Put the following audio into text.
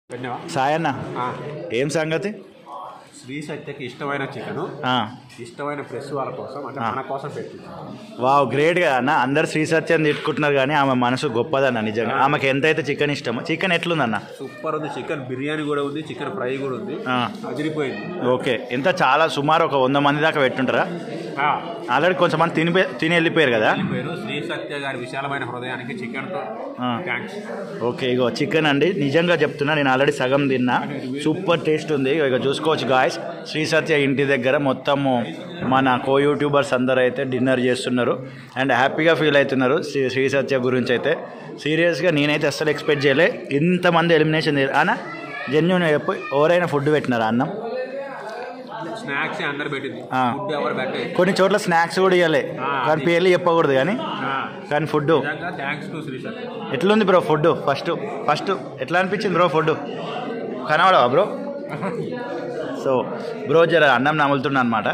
పెట్టినావా సాయన్న ఆ, ఏం సంగతి శ్రీ సత్యకి ఇష్టమైన చికెన్ ఆ, ఇష్టమైన ప్రెస్ వాళ్ళ కోసం అంటే ఆ. మన కోసం పెట్టింది వావ్ గ్రేట్ గా అన్న అందరు శ్రీ సత్యం తిట్టుకుంటున్నారు కానీ ఆమె మనసు గొప్పదన్న నిజంగా ఆమెకి ఎంతైతే చికెన్ ఇష్టమో చికెన్ ఎట్లుందన్న సూపర్ ఉంది చికెన్ బిర్యానీ కూడా ఉంది చికెన్ ఫ్రై కూడా ఉంది ఆ. అదిరిపోయింది ఓకే ఎంత చాలా సుమారు ఒక వంద మంది దాకా పెట్టుంటారా ఆ, ఆల్రెడీ కొంచెం తిని తిని వెళ్ళిపోయారు కదా పేరు శ్రీ సత్య గారి విశాలమైన హృదయానికి చికెన్ తో ఆ. థ్యాంక్స్ ఓకే ఇగో చికెన్ అండి నిజంగా చెప్తున్నా నేను ఆల్రెడీ సగం తిన్నా సూపర్ టేస్ట్ ఉంది ఇక చూసుకోవచ్చు గాయస్ శ్రీ సత్య ఇంటి దగ్గర మొత్తము మన కో యూట్యూబర్స్ అందరూ అయితే డిన్నర్ చేస్తున్నారు అండ్ హ్యాపీగా ఫీల్ అవుతున్నారు శ్రీ శ్రీ సత్య గురించి అయితే సీరియస్గా నేనైతే అస్సలు ఎక్స్పెక్ట్ చేయలే ఇంతమంది ఎలిమినేషన్ అన్న జెన్యున్ చెప్పి ఎవరైనా ఫుడ్ పెట్టినారా అన్నం స్నాక్స్ అందరు పెట్టింది ఆ. ఫుడ్ ఎవరు పెట్టే కొన్ని చోట్ల స్నాక్స్ కూడా ఇవ్వలే ఆ, కానీ పేర్లు చెప్పకూడదు కానీ కానీ ఫుడ్ నిజంగా థ్యాంక్స్ టు శ్రీ సత్య ఎట్లుంది బ్రో ఫుడ్ ఫస్ట్ ఫస్ట్ ఎట్లా అనిపించింది బ్రో ఫుడ్ కనబడవా బ్రో సో బ్రో జర అన్నం నములుతున్నా అనమాట